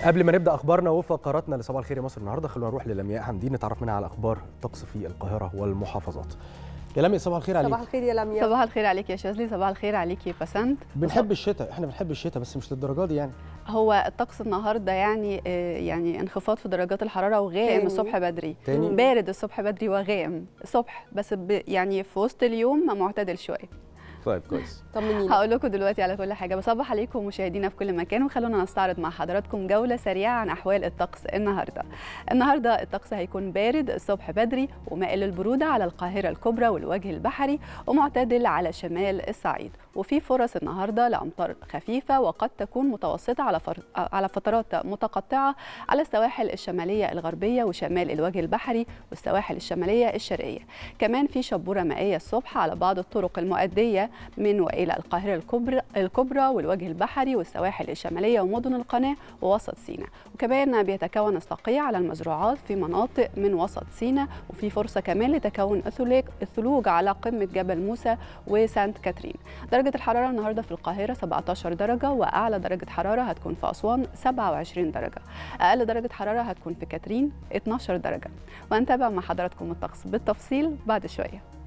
قبل ما نبدا اخبارنا وفقراتنا لصباح الخير يا مصر النهارده خلونا نروح للمياء حمدين نتعرف منها على اخبار الطقس في القاهره والمحافظات يا لمياء صباح الخير عليك صباح الخير يا لميا صباح الخير عليك يا شاذلي صباح الخير عليك يا بسنت بنحب الشتاء احنا بنحب الشتاء بس مش للدرجه دي يعني هو الطقس النهارده يعني آه، يعني انخفاض في درجات الحراره وغائم تاني. الصبح بدري تاني بارد الصبح بدري وغائم الصبح بس ب يعني في وسط اليوم معتدل شويه طيب كويس طمنينا هقول لكم دلوقتي على كل حاجه بصبح عليكم مشاهدينا في كل مكان وخلونا نستعرض مع حضراتكم جوله سريعه عن احوال الطقس النهارده النهارده الطقس هيكون بارد الصبح بدري ومائل البروده على القاهره الكبرى والوجه البحري ومعتدل على شمال الصعيد وفي فرص النهارده لامطار خفيفه وقد تكون متوسطه على فر... على فترات متقطعه على السواحل الشماليه الغربيه وشمال الوجه البحري والسواحل الشماليه الشرقيه كمان في شبوره مائيه الصبح على بعض الطرق المؤديه من والى القاهره الكبرى الكبرى والوجه البحري والسواحل الشماليه ومدن القناه ووسط سيناء وكمان بيتكون الصقيع على المزروعات في مناطق من وسط سيناء وفي فرصه كمان لتكون الثلوج الثلوج على قمه جبل موسى وسانت كاترين درجه الحراره النهارده في القاهره 17 درجه واعلى درجه حراره هتكون في اسوان 27 درجه اقل درجه حراره هتكون في كاترين 12 درجه وهنتابع مع حضراتكم الطقس بالتفصيل بعد شويه